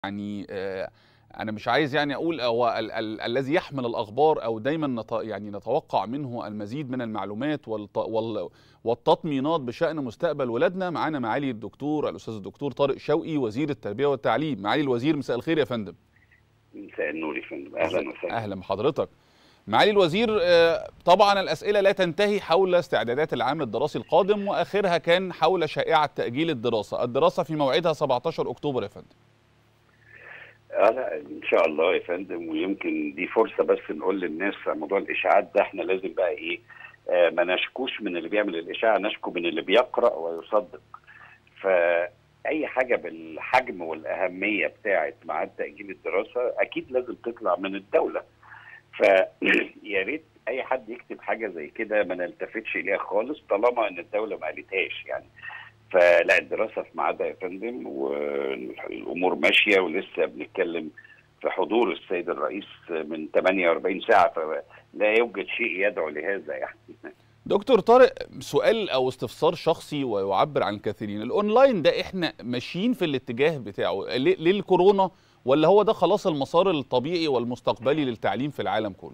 يعني آه، انا مش عايز يعني اقول هو ال ال الذي يحمل الاخبار او دايما نت يعني نتوقع منه المزيد من المعلومات والت وال والتطمينات بشان مستقبل ولادنا معانا معالي الدكتور الاستاذ الدكتور طارق شوقي وزير التربيه والتعليم معالي الوزير مساء الخير يا فندم مساء النور يا فندم اهلا وسهلا اهلا بحضرتك معالي الوزير آه، طبعا الاسئله لا تنتهي حول استعدادات العام الدراسي القادم واخرها كان حول شائعه تاجيل الدراسه الدراسه في موعدها 17 اكتوبر يا فندم آه لا ان شاء الله يا فندم ويمكن دي فرصه بس نقول للناس عن موضوع الاشاعات ده احنا لازم بقى ايه آه ما نشكوش من اللي بيعمل الاشاعه نشكو من اللي بيقرا ويصدق فاي حاجه بالحجم والاهميه بتاعه ميعاد تاجيل الدراسه اكيد لازم تطلع من الدوله فيا ريت اي حد يكتب حاجه زي كده ما نلتفتش اليها خالص طالما ان الدوله ما قالتهاش يعني فلا الدراسه في ميعادها يا فندم والامور ماشيه ولسه بنتكلم في حضور السيد الرئيس من 48 ساعه فلا يوجد شيء يدعو لهذا يعني دكتور طارق سؤال او استفسار شخصي ويعبر عن الكثيرين الاونلاين ده احنا ماشيين في الاتجاه بتاعه ليه ليه الكورونا ولا هو ده خلاص المسار الطبيعي والمستقبلي للتعليم في العالم كله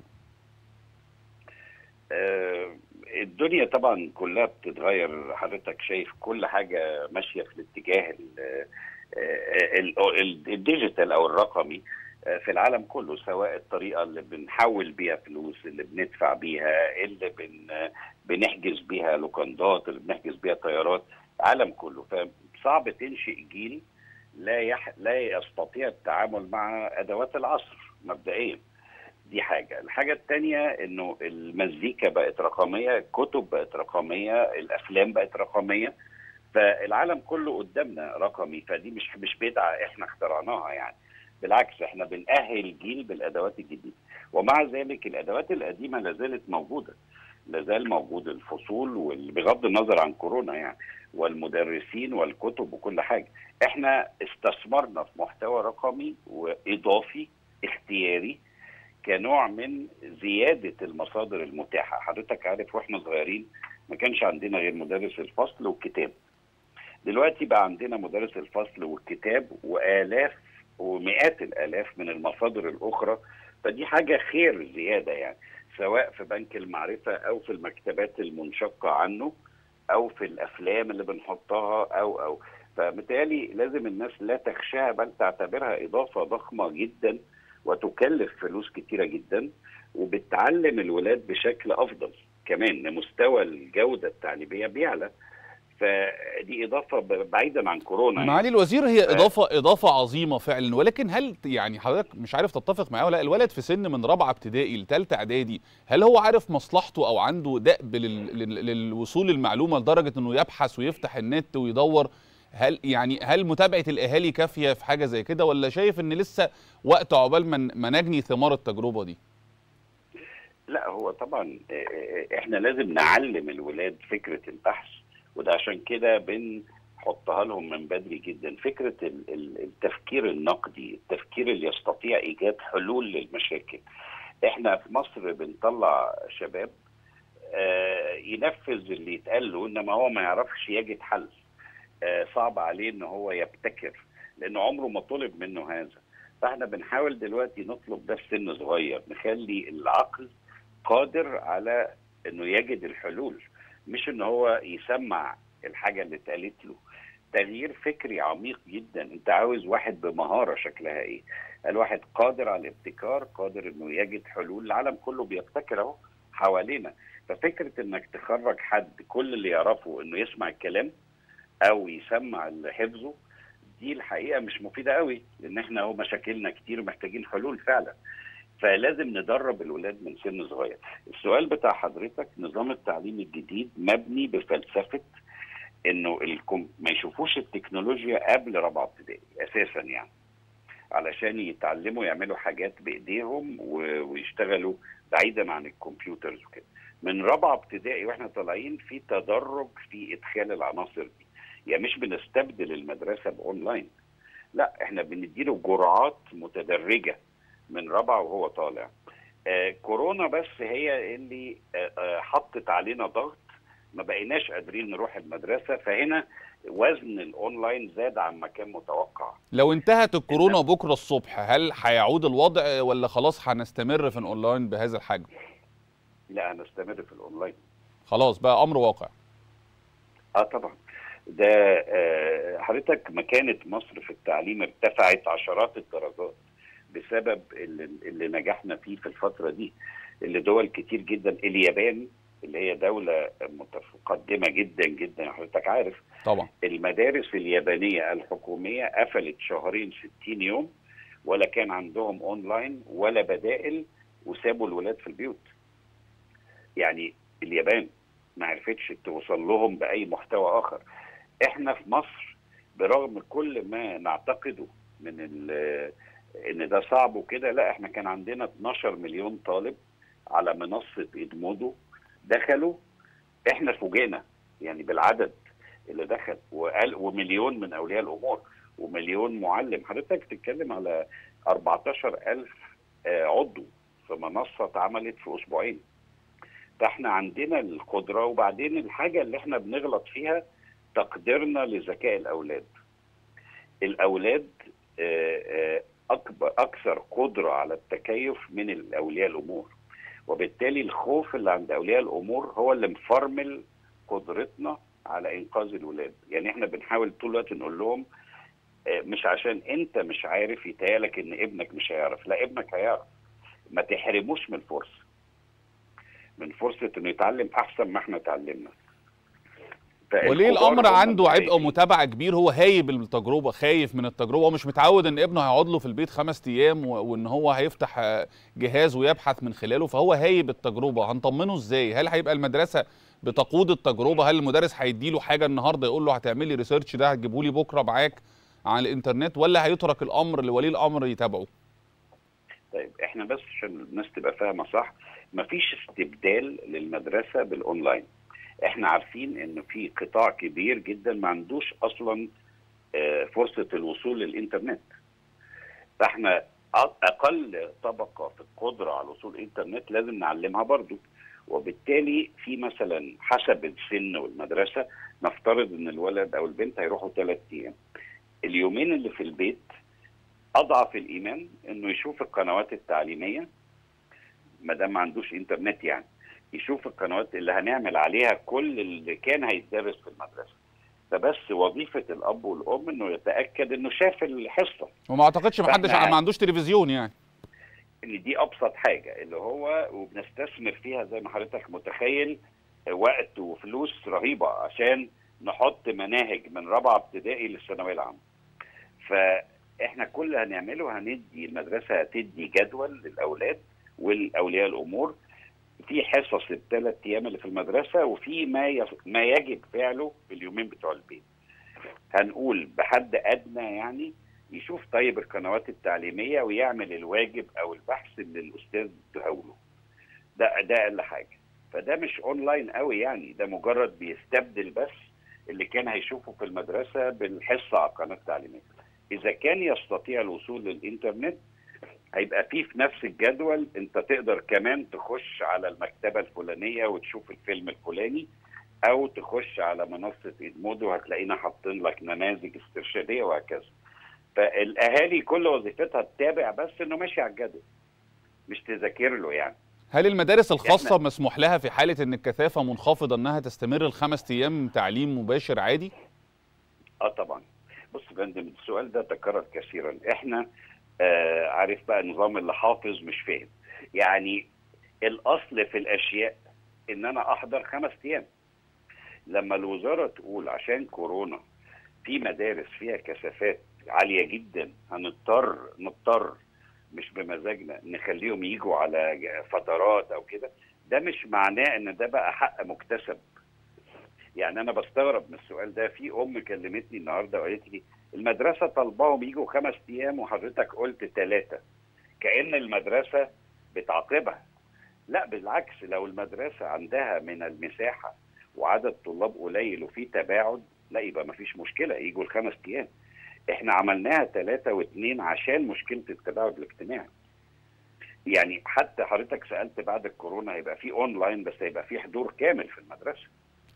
آه، الدنيا طبعا كلها بتتغير حضرتك شايف كل حاجه ماشيه في الاتجاه ال- آه، ال- ال- الديجيتال او الرقمي آه، في العالم كله سواء الطريقه اللي بنحول بيها فلوس اللي بندفع بيها اللي بن بنحجز بيها لوكندات اللي بنحجز بيها طيارات العالم كله فصعب تنشئ جيل لا يح... لا يستطيع التعامل مع ادوات العصر مبدئيا دي حاجه الحاجه الثانيه انه المزيكا بقت رقميه الكتب بقت رقميه الافلام بقت رقميه فالعالم كله قدامنا رقمي فدي مش مش بدعه احنا اخترعناها يعني بالعكس احنا بنأهل جيل بالادوات الجديده ومع ذلك الادوات القديمه لا زالت موجوده لا زال موجود الفصول وبغض النظر عن كورونا يعني والمدرسين والكتب وكل حاجه احنا استثمرنا في محتوى رقمي واضافي اختياري كنوع من زياده المصادر المتاحه حضرتك عارف واحنا صغيرين ما كانش عندنا غير مدرس الفصل والكتاب دلوقتي بقى عندنا مدرس الفصل والكتاب والاف ومئات الالاف من المصادر الاخرى فدي حاجه خير زياده يعني سواء في بنك المعرفه او في المكتبات المنشقه عنه او في الافلام اللي بنحطها او او فمتهيألي لازم الناس لا تخشاها بل تعتبرها اضافه ضخمه جدا وتكلف فلوس كتيره جدا وبتعلم الولاد بشكل افضل كمان مستوى الجوده التعليميه بيعلى فدي اضافه بعيدا عن كورونا يعني. معالي الوزير هي اضافه اضافه عظيمه فعلا ولكن هل يعني حضرتك مش عارف تتفق معايا ولا الولد في سن من رابعه ابتدائي لثالثه اعدادي هل هو عارف مصلحته او عنده دأب لل... لل... للوصول للمعلومه لدرجه انه يبحث ويفتح النت ويدور هل يعني هل متابعه الاهالي كافيه في حاجه زي كده ولا شايف ان لسه وقت عقبال ما ما نجني ثمار التجربه دي؟ لا هو طبعا احنا لازم نعلم الولاد فكره البحث وده عشان كده بنحطها لهم من بدري جدا فكره التفكير النقدي التفكير اللي يستطيع ايجاد حلول للمشاكل احنا في مصر بنطلع شباب ينفذ اللي يتقال له انما هو ما يعرفش يجد حل صعب عليه ان هو يبتكر لانه عمره ما طلب منه هذا فاحنا بنحاول دلوقتي نطلب ده في سن صغير نخلي العقل قادر على انه يجد الحلول مش ان هو يسمع الحاجه اللي اتقالت له تغيير فكري عميق جدا انت عاوز واحد بمهاره شكلها ايه الواحد قادر على الابتكار قادر انه يجد حلول العالم كله بيبتكر اهو حوالينا ففكره انك تخرج حد كل اللي يعرفه انه يسمع الكلام او يسمع اللي حفظه دي الحقيقه مش مفيده قوي لان احنا هو مشاكلنا كتير محتاجين حلول فعلا فلازم ندرب الولاد من سن صغير السؤال بتاع حضرتك نظام التعليم الجديد مبني بفلسفه انه الكم... ما يشوفوش التكنولوجيا قبل رابعه ابتدائي اساسا يعني علشان يتعلموا يعملوا حاجات بايديهم و... ويشتغلوا بعيدا عن الكمبيوترز وكده من رابعه ابتدائي واحنا طالعين في تدرج في ادخال العناصر دي يعني مش بنستبدل المدرسه باونلاين لا احنا بنديله جرعات متدرجه من رابعه وهو طالع آه كورونا بس هي اللي آه آه حطت علينا ضغط ما بقيناش قادرين نروح المدرسه فهنا وزن الاونلاين زاد عما كان متوقع لو انتهت الكورونا بكره الصبح هل هيعود الوضع ولا خلاص هنستمر في الاونلاين بهذا الحجم لا هنستمر في الاونلاين خلاص بقى امر واقع اه طبعا ده آه حضرتك مكانه مصر في التعليم ارتفعت عشرات الدرجات بسبب اللي, اللي نجحنا فيه في الفتره دي اللي دول كتير جدا اليابان اللي هي دولة متقدمة جدا جدا حضرتك عارف طبعا المدارس اليابانية الحكومية قفلت شهرين 60 يوم ولا كان عندهم اونلاين ولا بدائل وسابوا الولاد في البيوت يعني اليابان ما عرفتش توصل لهم بأي محتوى آخر احنا في مصر برغم كل ما نعتقده من ان ده صعب وكده لا احنا كان عندنا 12 مليون طالب على منصة إدمودو دخلوا احنا فوجئنا يعني بالعدد اللي دخل وقال ومليون من اولياء الامور ومليون معلم حضرتك بتتكلم على 14000 عضو في منصه اتعملت في اسبوعين فاحنا عندنا القدره وبعدين الحاجه اللي احنا بنغلط فيها تقديرنا لذكاء الاولاد الاولاد اكبر اكثر قدره على التكيف من الاولياء الامور وبالتالي الخوف اللي عند اولياء الامور هو اللي مفرمل قدرتنا على انقاذ الولاد يعني احنا بنحاول طول الوقت نقول لهم مش عشان انت مش عارف يتهيألك ان ابنك مش هيعرف لا ابنك هيعرف ما تحرموش من الفرصه من فرصه انه يتعلم احسن ما احنا اتعلمنا وليه الامر عنده عبء متابعه كبير هو هايب التجربه خايف من التجربه هو مش متعود ان ابنه هيقعد له في البيت خمس ايام وان هو هيفتح جهاز ويبحث من خلاله فهو هايب التجربه هنطمنه ازاي هل هيبقى المدرسه بتقود التجربه هل المدرس هيدي له حاجه النهارده يقول له هتعمل لي ريسيرش ده هتجيبه لي بكره معاك على الانترنت ولا هيترك الامر لولي الامر يتابعه طيب احنا بس عشان الناس تبقى فاهمه صح مفيش استبدال للمدرسه بالاونلاين احنا عارفين ان في قطاع كبير جدا ما عندوش اصلا فرصه الوصول للانترنت فاحنا اقل طبقه في القدره على وصول الانترنت لازم نعلمها برضو وبالتالي في مثلا حسب السن والمدرسه نفترض ان الولد او البنت هيروحوا ثلاث ايام اليومين اللي في البيت اضعف الايمان انه يشوف القنوات التعليميه ما دام ما عندوش انترنت يعني يشوف القنوات اللي هنعمل عليها كل اللي كان هيتدرس في المدرسه فبس وظيفه الاب والام انه يتاكد انه شاف الحصه وما اعتقدش ما حدش ما عندوش تلفزيون يعني ان دي ابسط حاجه اللي هو وبنستثمر فيها زي ما حضرتك متخيل وقت وفلوس رهيبه عشان نحط مناهج من رابعه ابتدائي للثانويه العامه فاحنا كل اللي هنعمله هندي المدرسه هتدي جدول للاولاد والاولياء الامور في حصص الثلاث ايام اللي في المدرسه وفي ما يف... ما يجب فعله في اليومين بتوع البيت. هنقول بحد ادنى يعني يشوف طيب القنوات التعليميه ويعمل الواجب او البحث اللي الاستاذ اداهوله. ده ده اقل حاجه. فده مش اونلاين قوي يعني ده مجرد بيستبدل بس اللي كان هيشوفه في المدرسه بالحصه على القناه التعليميه. اذا كان يستطيع الوصول للانترنت هيبقى فيه في نفس الجدول انت تقدر كمان تخش على المكتبه الفلانيه وتشوف الفيلم الفلاني او تخش على منصه ادمودو هتلاقينا حاطين لك نماذج استرشاديه وهكذا فالاهالي كل وظيفتها تتابع بس انه ماشي على الجدول مش تذاكر له يعني هل المدارس الخاصة يعني مسموح لها في حالة ان الكثافة منخفضة انها تستمر الخمس ايام تعليم مباشر عادي؟ اه طبعا بص يا فندم السؤال ده تكرر كثيرا احنا آه عارف بقى النظام اللي حافظ مش فاهم يعني الاصل في الاشياء ان انا احضر خمس ايام لما الوزاره تقول عشان كورونا في مدارس فيها كثافات عاليه جدا هنضطر نضطر مش بمزاجنا نخليهم يجوا على فترات او كده ده مش معناه ان ده بقى حق مكتسب يعني انا بستغرب من السؤال ده في ام كلمتني النهارده وقالت لي المدرسه طالباهم يجوا خمس ايام وحضرتك قلت ثلاثه كان المدرسه بتعاقبها لا بالعكس لو المدرسه عندها من المساحه وعدد طلاب قليل وفي تباعد لا يبقى ما فيش مشكله يجوا الخمس ايام احنا عملناها ثلاثة واثنين عشان مشكلة التباعد الاجتماعي يعني حتى حضرتك سألت بعد الكورونا هيبقى في اونلاين بس هيبقى في حضور كامل في المدرسة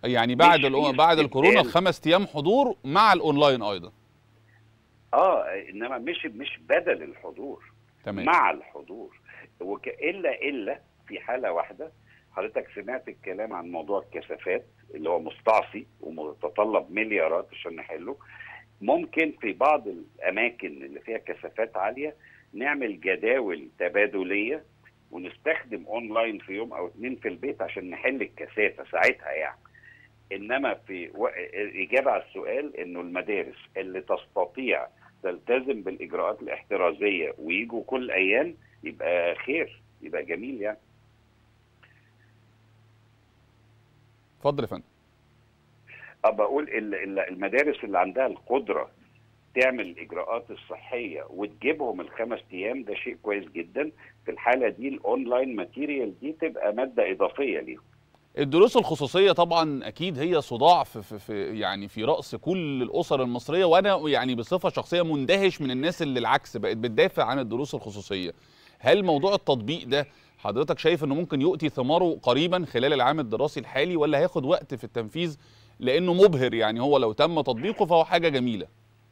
يعني بعد مش الأو- في بعد الكورونا استبدال. خمس ايام حضور مع الاونلاين ايضا اه انما مش مش بدل الحضور تمام مع الحضور وك... الا الا في حاله واحده حضرتك سمعت الكلام عن موضوع الكثافات اللي هو مستعصي ومتطلب مليارات عشان نحله ممكن في بعض الاماكن اللي فيها كثافات عاليه نعمل جداول تبادليه ونستخدم اونلاين في يوم او اتنين في البيت عشان نحل الكثافه ساعتها يعني انما في و... الاجابه على السؤال انه المدارس اللي تستطيع تلتزم بالاجراءات الاحترازيه ويجوا كل ايام يبقى خير يبقى جميل يعني اتفضل يا فندم أه بقول ال- ال- المدارس اللي عندها القدره تعمل الاجراءات الصحيه وتجيبهم الخمس ايام ده شيء كويس جدا في الحاله دي الاونلاين ماتيريال دي تبقى ماده اضافيه ليهم الدروس الخصوصيه طبعا اكيد هي صداع في, في, في يعني في راس كل الاسر المصريه وانا يعني بصفه شخصيه مندهش من الناس اللي العكس بقت بتدافع عن الدروس الخصوصيه هل موضوع التطبيق ده حضرتك شايف انه ممكن يؤتي ثماره قريبا خلال العام الدراسي الحالي ولا هياخد وقت في التنفيذ لانه مبهر يعني هو لو تم تطبيقه فهو حاجه جميله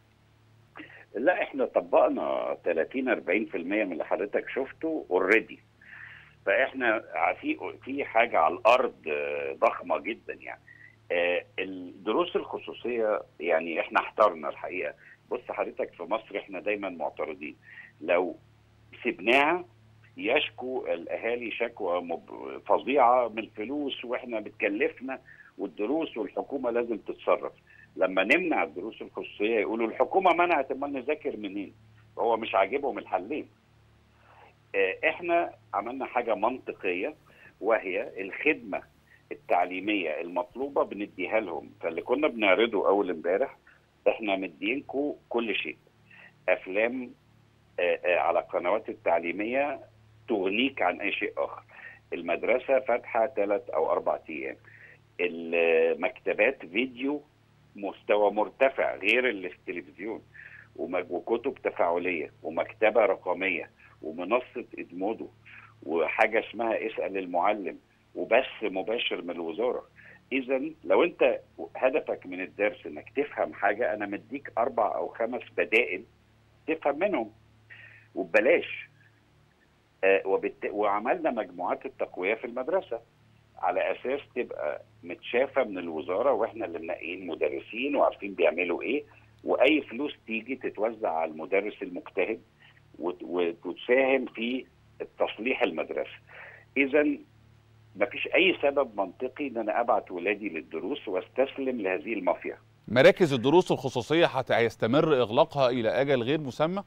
لا احنا طبقنا 30 40% من اللي حضرتك شفته اوريدي فاحنا في في حاجه على الارض آه، ضخمه جدا يعني آه، الدروس الخصوصيه يعني احنا احترنا الحقيقه بص حضرتك في مصر احنا دايما معترضين لو سبناها يشكو الاهالي شكوى مب- فظيعه من الفلوس واحنا بتكلفنا والدروس والحكومه لازم تتصرف لما نمنع الدروس الخصوصيه يقولوا الحكومه منعت امال نذاكر منين هو مش عاجبهم الحلين آه، احنا عملنا حاجه منطقيه وهي الخدمه التعليميه المطلوبه بنديها لهم فاللي كنا بنعرضه اول امبارح احنا مدينكم كل شيء افلام آه، آه، على القنوات التعليميه تغنيك عن اي شيء اخر المدرسه فاتحه ثلاث او اربع ايام المكتبات فيديو مستوى مرتفع غير اللي في التلفزيون ومج- وكتب تفاعليه ومكتبه رقميه ومنصه ادمودو وحاجه اسمها اسال المعلم وبث مباشر من الوزاره اذا لو انت هدفك من الدرس انك تفهم حاجه انا مديك اربع او خمس بدائل تفهم منهم وببلاش آه وبالت... وعملنا مجموعات التقويه في المدرسه على اساس تبقى متشافه من الوزاره واحنا اللي منقيين مدرسين وعارفين بيعملوا ايه واي فلوس تيجي تتوزع على المدرس المجتهد وت- وت- وتساهم في تصليح المدرسه. اذا مفيش اي سبب منطقي ان انا ابعت ولادي للدروس واستسلم لهذه المافيا. مراكز الدروس الخصوصيه حتى هيستمر اغلاقها الى اجل غير مسمى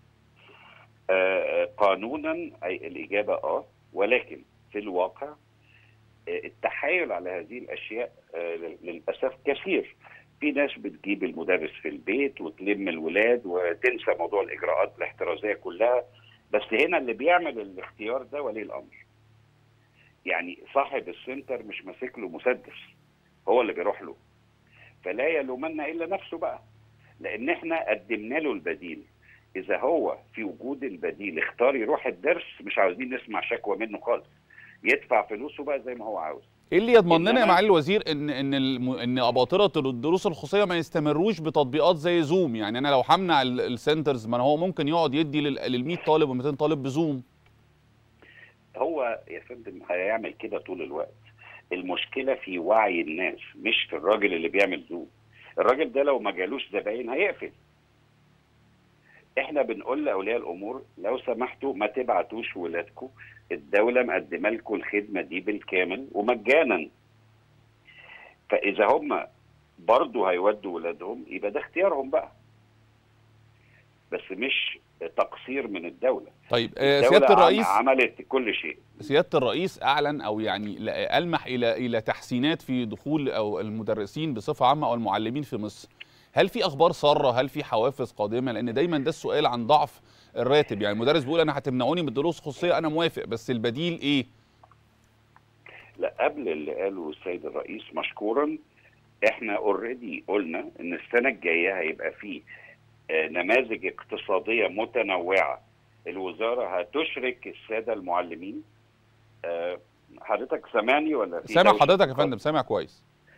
آه، قانونا أي الاجابه اه ولكن في الواقع آه، التحايل على هذه الاشياء آه، لل- للاسف كثير في ناس بتجيب المدرس في البيت وتلم الولاد وتنسى موضوع الاجراءات الاحترازيه كلها بس هنا اللي بيعمل الاختيار ده ولي الامر يعني صاحب السنتر مش ماسك له مسدس هو اللي بيروح له فلا يلومن الا نفسه بقى لان احنا قدمنا له البديل اذا هو في وجود البديل اختار يروح الدرس مش عاوزين نسمع شكوى منه خالص يدفع فلوسه بقى زي ما هو عاوز ايه اللي يضمن لنا يا إنما- معالي الوزير ان ان الم... ان اباطره الدروس الخصوصيه ما يستمروش بتطبيقات زي زوم يعني انا لو همنع ال- السنترز ما هو ممكن يقعد يدي لل لل 100 طالب و 200 طالب بزوم هو يا فندم هيعمل كده طول الوقت المشكله في وعي الناس مش في الراجل اللي بيعمل زوم الراجل ده لو ما جالوش زباين هيقفل احنا بنقول لاولياء الامور لو سمحتوا ما تبعتوش ولادكم الدوله مقدمه لكم الخدمه دي بالكامل ومجانا فاذا هم برضه هيودوا ولادهم يبقى ده اختيارهم بقى بس مش تقصير من الدوله طيب آه، الدولة سياده الرئيس عم- عملت كل شيء سياده الرئيس اعلن او يعني لا- المح الى الى تحسينات في دخول او المدرسين بصفه عامه او المعلمين في مصر هل في اخبار ساره هل في حوافز قادمه لان دايما ده السؤال عن ضعف الراتب يعني المدرس بيقول انا هتمنعوني من الدروس الخصوصيه انا موافق بس البديل ايه لا قبل اللي قاله السيد الرئيس مشكورا احنا اوريدي قلنا ان السنه الجايه هيبقى فيه آه، نماذج اقتصاديه متنوعه الوزاره هتشرك الساده المعلمين آه، حضرتك سامعني ولا في سامع دوشة؟ حضرتك يا فندم سامع كويس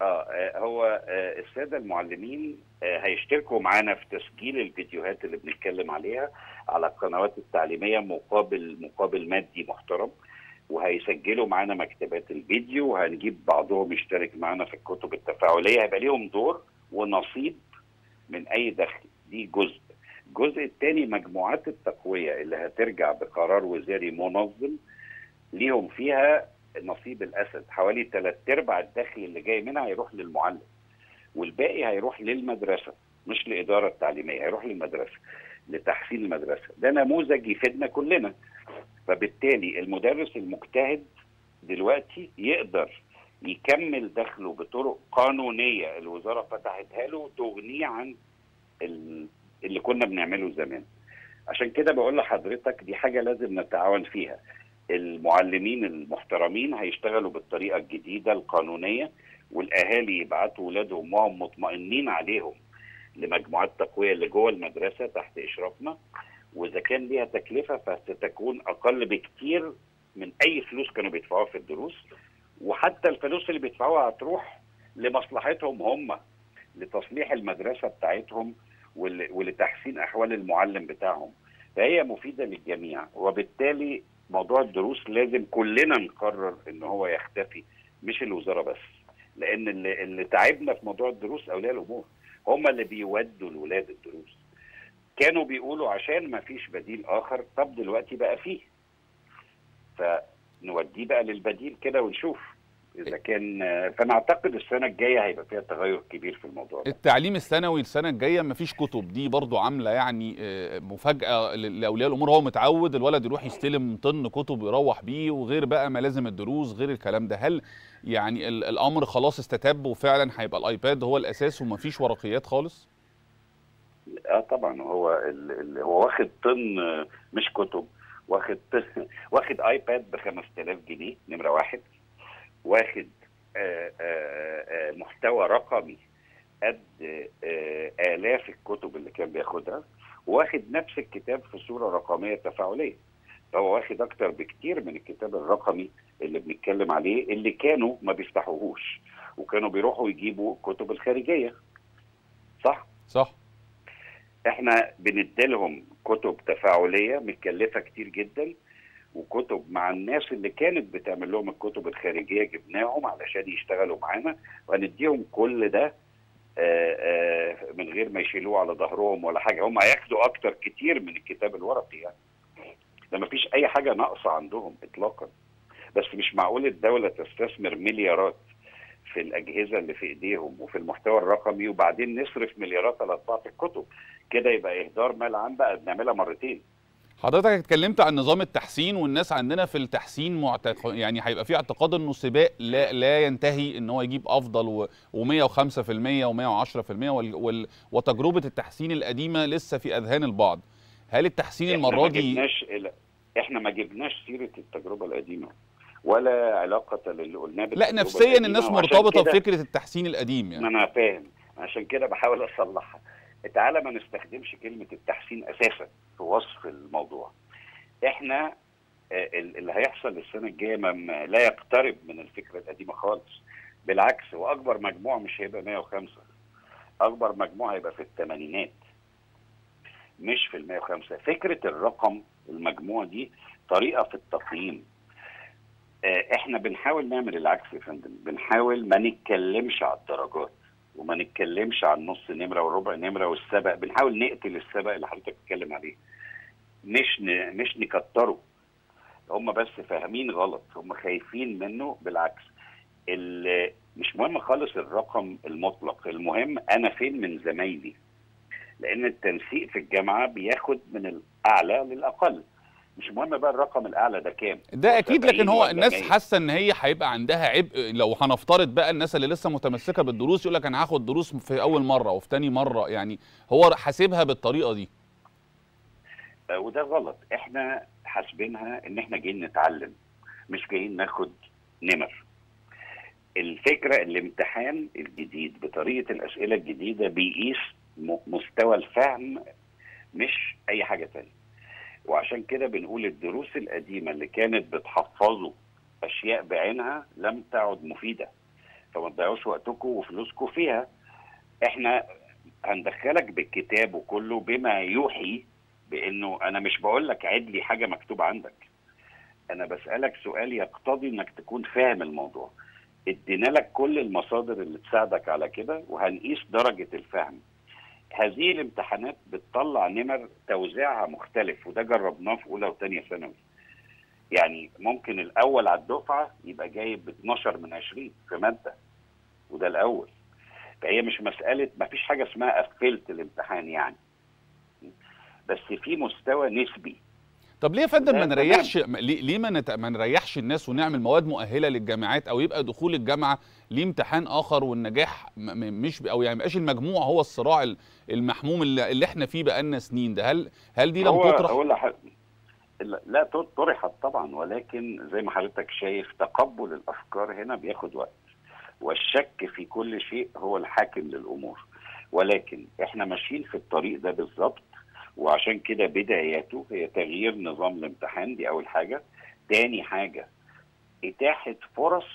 اه هو آه الساده المعلمين آه هيشتركوا معانا في تسجيل الفيديوهات اللي بنتكلم عليها على القنوات التعليميه مقابل مقابل مادي محترم وهيسجلوا معانا مكتبات الفيديو وهنجيب بعضهم يشترك معانا في الكتب التفاعليه هيبقى ليهم دور ونصيب من اي دخل دي جزء الجزء الثاني مجموعات التقويه اللي هترجع بقرار وزاري منظم ليهم فيها نصيب الاسد حوالي ثلاث ارباع الدخل اللي جاي منها هيروح للمعلم والباقي هيروح للمدرسه مش لاداره التعليميه هيروح للمدرسه لتحسين المدرسه ده نموذج يفيدنا كلنا فبالتالي المدرس المجتهد دلوقتي يقدر يكمل دخله بطرق قانونيه الوزاره فتحتها له تغنيه عن اللي كنا بنعمله زمان عشان كده بقول لحضرتك دي حاجه لازم نتعاون فيها المعلمين المحترمين هيشتغلوا بالطريقه الجديده القانونيه والاهالي يبعتوا ولادهم وهم مطمئنين عليهم لمجموعات تقويه اللي جوه المدرسه تحت اشرافنا واذا كان ليها تكلفه فستكون اقل بكتير من اي فلوس كانوا بيدفعوها في الدروس وحتى الفلوس اللي بيدفعوها هتروح لمصلحتهم هم لتصليح المدرسه بتاعتهم ولتحسين احوال المعلم بتاعهم فهي مفيده للجميع وبالتالي موضوع الدروس لازم كلنا نقرر ان هو يختفي مش الوزاره بس لان اللي, اللي تعبنا في موضوع الدروس اولياء الامور هم اللي بيودوا الولاد الدروس كانوا بيقولوا عشان ما فيش بديل اخر طب دلوقتي بقى فيه فنوديه بقى للبديل كده ونشوف اذا كان فانا اعتقد السنه الجايه هيبقى فيها تغير كبير في الموضوع ده. التعليم الثانوي السنه الجايه مفيش كتب دي برضو عامله يعني مفاجاه لاولياء الامور هو متعود الولد يروح يستلم طن كتب ويروح بيه وغير بقى ملازم الدروس غير الكلام ده هل يعني الامر خلاص استتب وفعلا هيبقى الايباد هو الاساس ومفيش ورقيات خالص؟ اه طبعا هو ال هو واخد طن مش كتب واخد واخد ايباد ب 5000 جنيه نمره واحد واخد آآ آآ محتوى رقمي قد آلاف الكتب اللي كان بياخدها واخد نفس الكتاب في صورة رقمية تفاعلية فهو واخد أكتر بكتير من الكتاب الرقمي اللي بنتكلم عليه اللي كانوا ما بيفتحوهوش وكانوا بيروحوا يجيبوا الكتب الخارجية صح؟ صح احنا بنديلهم كتب تفاعلية متكلفة كتير جدا وكتب مع الناس اللي كانت بتعمل لهم الكتب الخارجيه جبناهم علشان يشتغلوا معانا وهنديهم كل ده آآ آآ من غير ما يشيلوه على ظهرهم ولا حاجه هم هياخدوا اكتر كتير من الكتاب الورقي يعني ده ما فيش اي حاجه ناقصه عندهم اطلاقا بس مش معقول الدوله تستثمر مليارات في الاجهزه اللي في ايديهم وفي المحتوى الرقمي وبعدين نصرف مليارات على طباعه الكتب كده يبقى اهدار مال عام بقى بنعملها مرتين حضرتك اتكلمت عن نظام التحسين والناس عندنا في التحسين معتق... يعني هيبقى في اعتقاد انه سباق لا, لا ينتهي ان هو يجيب افضل و... و105% و110% وال... وال... وتجربه التحسين القديمه لسه في اذهان البعض هل التحسين المره دي جبناش احنا ما جبناش سيره التجربه القديمه ولا علاقه للي قلناه لا نفسيا الناس مرتبطه بفكره التحسين القديم يعني ما انا فاهم عشان كده بحاول اصلحها تعالى ما نستخدمش كلمه التحسين اساسا في وصف الموضوع احنا اللي هيحصل السنه الجايه لا يقترب من الفكره القديمه خالص بالعكس واكبر مجموع مش هيبقى 105 اكبر مجموع هيبقى في الثمانينات مش في ال 105 فكره الرقم المجموع دي طريقه في التقييم احنا بنحاول نعمل العكس يا فندم بنحاول ما نتكلمش على الدرجات وما نتكلمش عن نص نمره وربع نمره والسبق بنحاول نقتل السبق اللي حضرتك بتتكلم عليه مش ن... مش نكتره هم بس فاهمين غلط هم خايفين منه بالعكس ال... مش مهم خالص الرقم المطلق المهم انا فين من زمايلي لان التنسيق في الجامعه بياخد من الاعلى للاقل مش مهم بقى الرقم الاعلى ده كام ده اكيد لكن هو الناس حاسه ان هي هيبقى عندها عبء لو هنفترض بقى الناس اللي لسه متمسكه بالدروس يقول لك انا هاخد دروس في اول مره وفي تاني مره يعني هو حاسبها بالطريقه دي وده غلط احنا حاسبينها ان احنا جايين نتعلم مش جايين ناخد نمر الفكره الامتحان الجديد بطريقه الاسئله الجديده بيقيس مستوى الفهم مش اي حاجه تانية وعشان كده بنقول الدروس القديمه اللي كانت بتحفظه اشياء بعينها لم تعد مفيده فما تضيعوش وقتكم وفلوسكم فيها احنا هندخلك بالكتاب وكله بما يوحي بانه انا مش بقول لك عد لي حاجه مكتوبه عندك انا بسالك سؤال يقتضي انك تكون فاهم الموضوع ادينا لك كل المصادر اللي تساعدك على كده وهنقيس درجه الفهم هذه الامتحانات بتطلع نمر توزيعها مختلف وده جربناه في اولى وثانيه ثانوي يعني ممكن الاول على الدفعه يبقى جايب 12 من 20 في ماده وده الاول فهي مش مساله ما فيش حاجه اسمها قفلت الامتحان يعني بس في مستوى نسبي طب ليه يا فندم ما ده نريحش ليه ليه ما, نت... ما نريحش الناس ونعمل مواد مؤهله للجامعات او يبقى دخول الجامعه ليه امتحان اخر والنجاح م... م- مش ب... او يعني ما يبقاش المجموع هو الصراع ال- المحموم اللي, اللي احنا فيه بقالنا سنين ده هل هل دي لم هو تطرح هو لا لا طرحت طبعا ولكن زي ما حضرتك شايف تقبل الافكار هنا بياخد وقت والشك في كل شيء هو الحاكم للامور ولكن احنا ماشيين في الطريق ده بالظبط وعشان كده بداياته هي تغيير نظام الامتحان دي اول حاجه تاني حاجه اتاحه فرص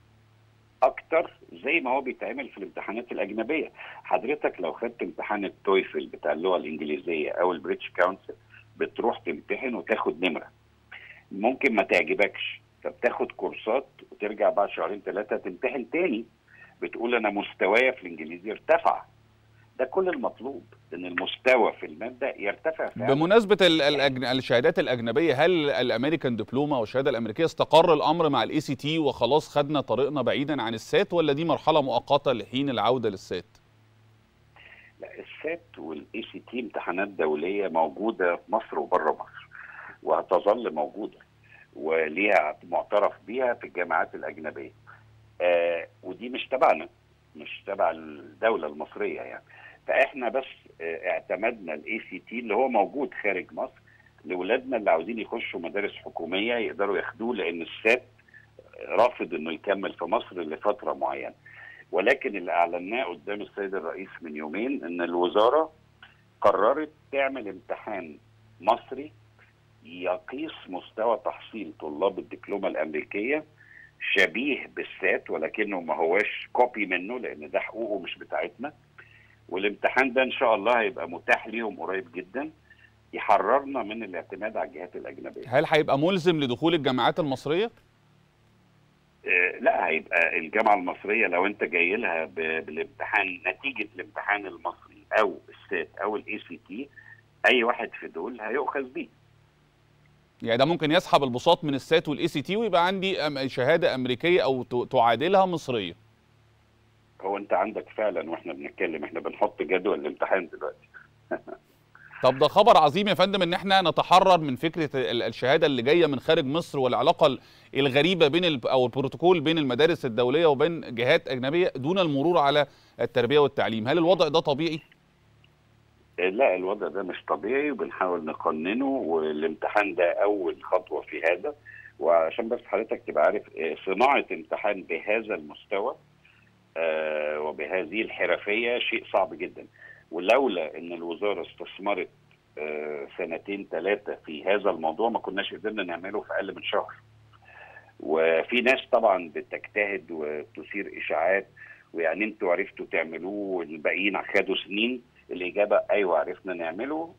اكتر زي ما هو بيتعمل في الامتحانات الاجنبيه حضرتك لو خدت امتحان التويفل بتاع اللغه الانجليزيه او البريتش كونسل بتروح تمتحن وتاخد نمره ممكن ما تعجبكش فبتاخد كورسات وترجع بعد شهرين ثلاثه تمتحن تاني بتقول انا مستوايا في الانجليزي ارتفع ده كل المطلوب ان المستوى في الماده يرتفع فعلا بمناسبه ال... الأجن... الشهادات الاجنبيه هل الامريكان دبلومه والشهاده الامريكيه استقر الامر مع الاي سي تي وخلاص خدنا طريقنا بعيدا عن السات ولا دي مرحله مؤقته لحين العوده للسات لا السات والاي سي تي امتحانات دوليه موجوده في مصر وبره مصر وهتظل موجوده وليها معترف بيها في الجامعات الاجنبيه آه ودي مش تبعنا مش تبع الدوله المصريه يعني فاحنا بس آه اعتمدنا الاي سي تي اللي هو موجود خارج مصر لاولادنا اللي عاوزين يخشوا مدارس حكوميه يقدروا ياخدوه لان السات رافض انه يكمل في مصر لفتره معينه ولكن اللي اعلناه قدام السيد الرئيس من يومين ان الوزاره قررت تعمل امتحان مصري يقيس مستوى تحصيل طلاب الدبلومه الامريكيه شبيه بالسات ولكنه ما هواش كوبي منه لان ده حقوقه مش بتاعتنا والامتحان ده ان شاء الله هيبقى متاح ليهم قريب جدا يحررنا من الاعتماد على الجهات الاجنبيه هل هيبقى ملزم لدخول الجامعات المصريه آه، لا هيبقى الجامعه المصريه لو انت جاي لها ب- بالامتحان نتيجه الامتحان المصري او السات او الاي سي تي اي واحد في دول هيؤخذ بيه يعني ده ممكن يسحب البساط من السات والاي سي تي ويبقى عندي أم- شهاده امريكيه او ت- تعادلها مصريه هو انت عندك فعلا واحنا بنتكلم احنا بنحط جدول الامتحان دلوقتي طب ده خبر عظيم يا فندم ان احنا نتحرر من فكره ال- الشهاده اللي جايه من خارج مصر والعلاقه ال- الغريبه بين ال- او البروتوكول بين المدارس الدوليه وبين جهات اجنبيه دون المرور على التربيه والتعليم هل الوضع ده طبيعي آه، لا الوضع ده مش طبيعي وبنحاول نقننه والامتحان ده اول خطوه في هذا وعشان بس حضرتك تبقى عارف آه، صناعه امتحان بهذا المستوى آه، وبهذه الحرفيه شيء صعب جدا ولولا ان الوزاره استثمرت آه، سنتين ثلاثه في هذا الموضوع ما كناش قدرنا نعمله في اقل من شهر وفي ناس طبعا بتجتهد وتثير اشاعات ويعني انتوا عرفتوا تعملوه والباقيين خدوا سنين الاجابه ايوه عرفنا نعمله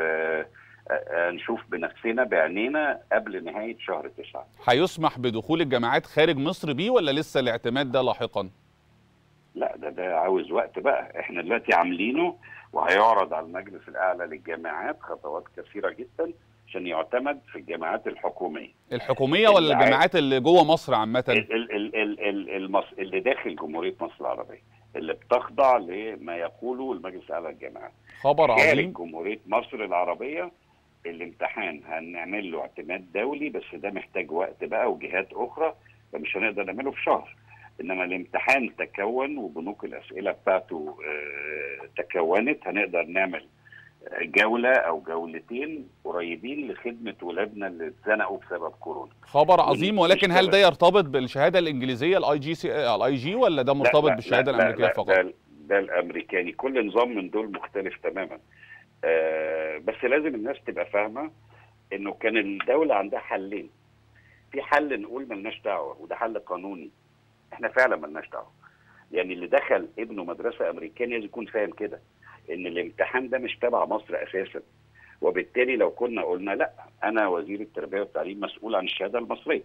ونشوف بنفسنا بعينينا قبل نهايه شهر تسعه هيسمح بدخول الجامعات خارج مصر بيه ولا لسه الاعتماد ده لاحقا لا ده ده عاوز وقت بقى احنا دلوقتي عاملينه وهيعرض على المجلس الاعلى للجامعات خطوات كثيره جدا عشان يعتمد في الجامعات الحكوميه الحكوميه ولا اللي الجامعات اللي جوه مصر عامه ال ال ال ال ال المص... اللي داخل جمهوريه مصر العربيه اللي بتخضع لما يقوله المجلس الاعلى للجامعات خبر خارج عظيم جمهوريه مصر العربيه الامتحان هنعمل له اعتماد دولي بس ده محتاج وقت بقى وجهات اخرى فمش هنقدر نعمله في شهر انما الامتحان تكون وبنوك الاسئله بتاعته آه، تكونت هنقدر نعمل جوله او جولتين قريبين لخدمه ولادنا اللي اتزنقوا بسبب كورونا خبر عظيم ولكن هل ده نشتغل. يرتبط بالشهاده الانجليزيه الاي جي سي الاي جي ولا ده لا، مرتبط لا، بالشهاده لا، لا، الامريكيه لا، فقط ده, ده الامريكاني كل نظام من دول مختلف تماما آه بس لازم الناس تبقى فاهمه انه كان الدوله عندها حلين في حل نقول ملناش دعوه وده حل قانوني احنا فعلا ملناش دعوه يعني اللي دخل ابنه مدرسه امريكيه لازم يكون فاهم كده ان الامتحان ده مش تبع مصر اساسا وبالتالي لو كنا قلنا لا انا وزير التربيه والتعليم مسؤول عن الشهاده المصريه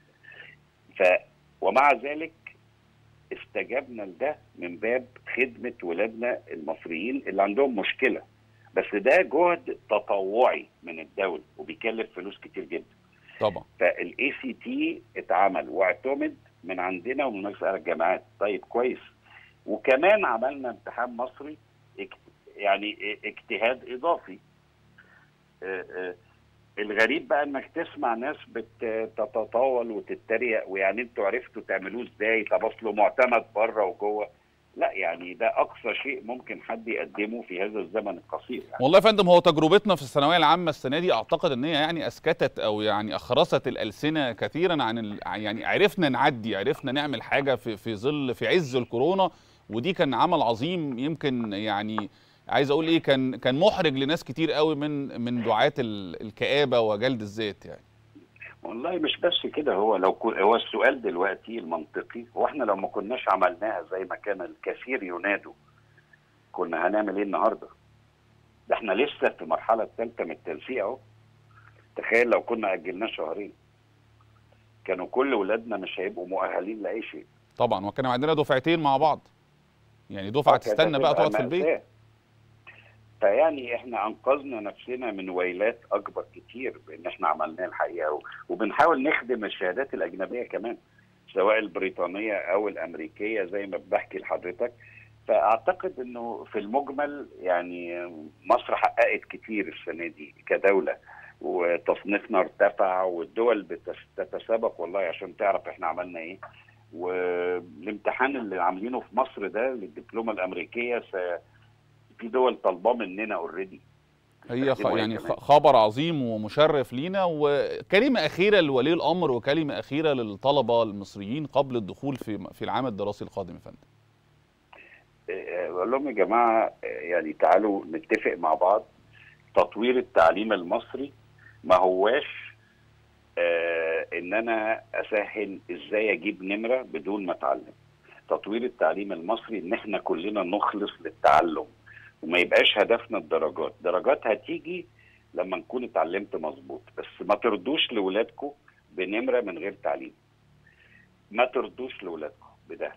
ف ومع ذلك استجبنا لده من باب خدمه ولادنا المصريين اللي عندهم مشكله بس ده جهد تطوعي من الدوله وبيكلف فلوس كتير جدا طبعا فالاي سي تي اتعمل واعتمد من عندنا ومن مجلس اداره الجامعات طيب كويس وكمان عملنا امتحان مصري اك- يعني اجتهاد اضافي آه، آه، الغريب بقى انك تسمع ناس بتتطاول وتتريق ويعني انتوا عرفتوا تعملوه ازاي طب اصله معتمد بره وجوه لا يعني ده اقصى شيء ممكن حد يقدمه في هذا الزمن القصير يعني. والله يا فندم هو تجربتنا في الثانويه العامه السنه دي اعتقد ان هي يعني اسكتت او يعني اخرست الالسنه كثيرا عن ال... يعني عرفنا نعدي عرفنا نعمل حاجه في في ظل في عز الكورونا ودي كان عمل عظيم يمكن يعني عايز اقول ايه كان كان محرج لناس كتير قوي من من دعاة ال- الكآبه وجلد الذات يعني والله مش بس كده هو لو كو هو السؤال دلوقتي المنطقي هو احنا لو ما كناش عملناها زي ما كان الكثير ينادوا كنا هنعمل ايه النهارده؟ ده احنا لسه في المرحله الثالثه من التنسيق اهو تخيل لو كنا اجلناه شهرين كانوا كل ولادنا مش هيبقوا مؤهلين لاي شيء طبعا وكان عندنا دفعتين مع بعض يعني دفعه كانت تستنى بقى هتبقى تقعد في البيت مأساة. فيعني احنا انقذنا نفسنا من ويلات اكبر كتير بان احنا عملناه الحقيقه و- وبنحاول نخدم الشهادات الاجنبيه كمان سواء البريطانيه او الامريكيه زي ما بحكي لحضرتك فاعتقد انه في المجمل يعني مصر حققت كتير السنه دي كدوله وتصنيفنا ارتفع والدول بتس- بتتسابق والله عشان تعرف احنا عملنا ايه والامتحان اللي عاملينه في مصر ده للدبلومه الامريكيه س- في دول طالباه مننا اوريدي هي خ... يعني خ- خبر عظيم ومشرف لينا وكلمة أخيرة لولي الأمر وكلمة أخيرة للطلبة المصريين قبل الدخول في في العام الدراسي القادم يا فندم. بقول لهم يا جماعه يعني تعالوا نتفق مع بعض تطوير التعليم المصري ما هواش آه ان انا اسهل ازاي اجيب نمره بدون ما اتعلم تطوير التعليم المصري ان احنا كلنا نخلص للتعلم وما يبقاش هدفنا الدرجات درجات هتيجي لما نكون اتعلمت مظبوط بس ما ترضوش لاولادكم بنمره من غير تعليم ما ترضوش لاولادكم بده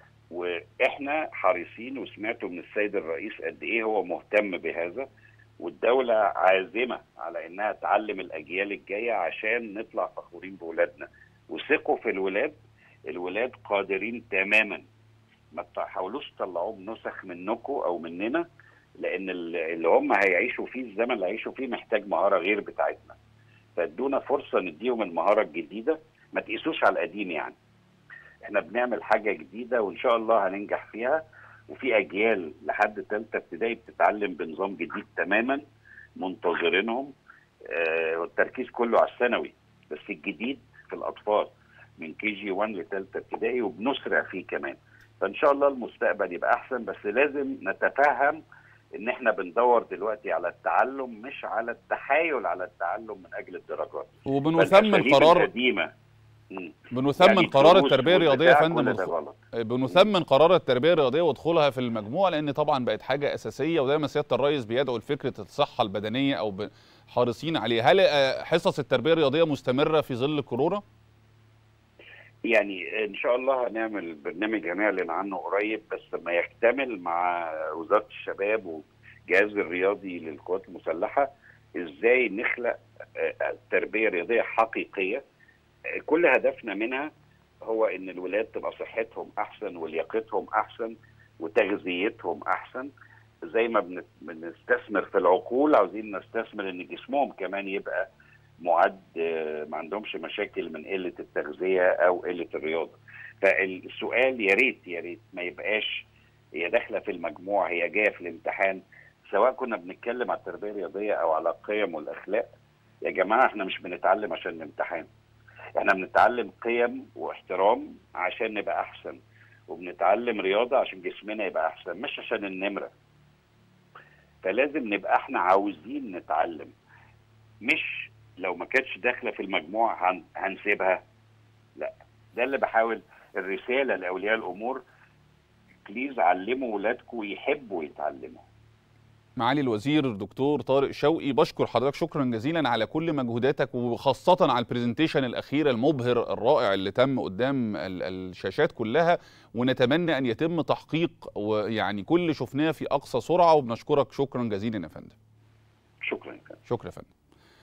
واحنا حريصين وسمعتوا من السيد الرئيس قد ايه هو مهتم بهذا والدولة عازمة على انها تعلم الاجيال الجاية عشان نطلع فخورين بولادنا وثقوا في الولاد الولاد قادرين تماما ما تحاولوش تطلعوهم نسخ منكم او مننا لان اللي هم هيعيشوا فيه الزمن اللي هيعيشوا فيه محتاج مهارة غير بتاعتنا فادونا فرصة نديهم المهارة الجديدة ما تقيسوش على القديم يعني احنا بنعمل حاجة جديدة وان شاء الله هننجح فيها وفي اجيال لحد ثالثه ابتدائي بتتعلم بنظام جديد تماما منتظرينهم آه والتركيز كله على الثانوي بس الجديد في الاطفال من كي جي 1 لثالثه ابتدائي وبنسرع فيه كمان فان شاء الله المستقبل يبقى احسن بس لازم نتفهم ان احنا بندور دلوقتي على التعلم مش على التحايل على التعلم من اجل الدرجات وبنثمن قرار القديمه بنثمن يعني قرار التربيه الرياضيه يا فندم غلط. بنثمن قرار التربيه الرياضيه ودخولها في المجموعه لان طبعا بقت حاجه اساسيه ودايما سياده الرئيس بيدعو لفكره الصحه البدنيه او حريصين عليها هل حصص التربيه الرياضيه مستمره في ظل كورونا يعني ان شاء الله هنعمل برنامج هنعلن عنه قريب بس لما يكتمل مع وزاره الشباب والجهاز الرياضي للقوات المسلحه ازاي نخلق تربيه رياضيه حقيقيه كل هدفنا منها هو ان الولاد تبقى صحتهم احسن ولياقتهم احسن وتغذيتهم احسن زي ما بنستثمر في العقول عاوزين نستثمر ان جسمهم كمان يبقى معد ما عندهمش مشاكل من قله التغذيه او قله الرياضه فالسؤال يا ريت يا ريت ما يبقاش هي داخله في المجموع هي جايه في الامتحان سواء كنا بنتكلم على التربيه الرياضيه او على القيم والاخلاق يا جماعه احنا مش بنتعلم عشان الامتحان احنا بنتعلم قيم واحترام عشان نبقى احسن وبنتعلم رياضه عشان جسمنا يبقى احسن مش عشان النمره فلازم نبقى احنا عاوزين نتعلم مش لو ما كانتش داخله في المجموع هن... هنسيبها لا ده اللي بحاول الرساله لاولياء الامور بليز علموا ولادكم يحبوا يتعلموا معالي الوزير الدكتور طارق شوقي بشكر حضرتك شكرا جزيلا على كل مجهوداتك وخاصة على البرزنتيشن الأخيرة المبهر الرائع اللي تم قدام ال- الشاشات كلها ونتمنى أن يتم تحقيق ويعني كل شفناه في أقصى سرعة وبنشكرك شكرا جزيلا يا فندم شكرا شكرا يا فندم